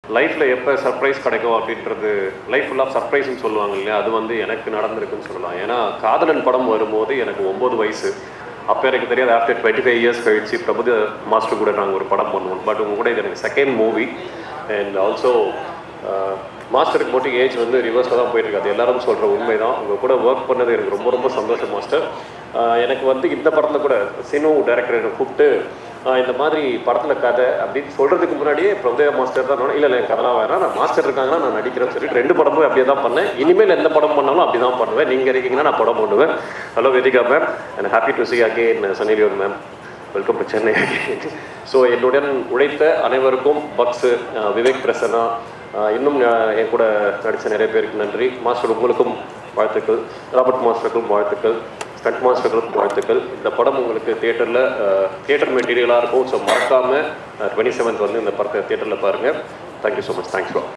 லைஃப்பில் எப்போ சர்ப்ரைஸ் கிடைக்கும் அப்படின்றது லைஃப் ஃபுல்லாக சர்ப்ரைஸ்னு சொல்லுவாங்க இல்லையா அது வந்து எனக்கு நடந்திருக்குன்னு சொல்லலாம் ஏன்னா காதலன் படம் வரும்போது எனக்கு ஒம்பது வயசு அப்போ எனக்கு தெரியாது ஆஃப்டர் டுவெண்ட்டி ஃபைவ் இயர்ஸ் கழிச்சு பிரபுத மாஸ்டர் கூட நாங்கள் ஒரு படம் பண்ணுவோம் பட் உங்க கூட இது எனக்கு செகண்ட் மூவி அண்ட் ஆல்சோ மாஸ்டருக்கு மட்டும் ஏஜ் வந்து ரிவர்ஸில் தான் போயிட்டு இருக்கு அது எல்லாரும் சொல்கிற உண்மை தான் உங்கள் கூட ஒர்க் பண்ணது எனக்கு ரொம்ப ரொம்ப சந்தோஷம் மாஸ்டர் எனக்கு வந்து இந்த படத்தில் கூட சினு டைரக்டர் என்னை கூப்பிட்டு ஆஹ் இந்த மாதிரி படத்தில் கதை அப்படின்னு சொல்கிறதுக்கு முன்னாடியே பிரபுதேவ மாஸ்டர் தான் இல்லை இல்லை எனக்கு அதெல்லாம் வேணாம் நான் மாஸ்டர் இருக்காங்கன்னா நான் நடிக்கிறேன்னு சொல்லிட்டு ரெண்டு படமும் அப்படியே தான் பண்ணேன் இனிமேல் எந்த படம் பண்ணாலும் அப்படி தான் பண்ணுவேன் நீங்கள் இருக்கீங்கன்னா நான் படம் பண்ணுவேன் hello Vedhika ma'am and happy to see again Sunny Leone ma'am welcome to Chennai so என்னுடன் உழைத்த அனைவருக்கும் பக்ஸு விவேக் பிரசன்னா ஆஹ் இன்னும் ஆஹ் என் கூட நடித்த நிறைய பேருக்கு நன்றி மாஸ்டர் உங்களுக்கும் வாழ்த்துக்கள் ராபர்ட் மாஸ்டருக்கும் வாழ்த்துக்கள் ஸ்டண்ட் மாஸ்டர்களுக்கும் வாழ்த்துக்கள் இந்த படம் உங்களுக்கு தியேட்டரில் தியேட்டர் மெட்டீரியலாக இருக்கும் ஸோ மறக்காமல் டுவெண்ட்டி செவன்த் வந்து இந்த படத்தை தியேட்டரில் பாருங்கள் தேங்க்யூ ஸோ மச் தேங்க்ஸ்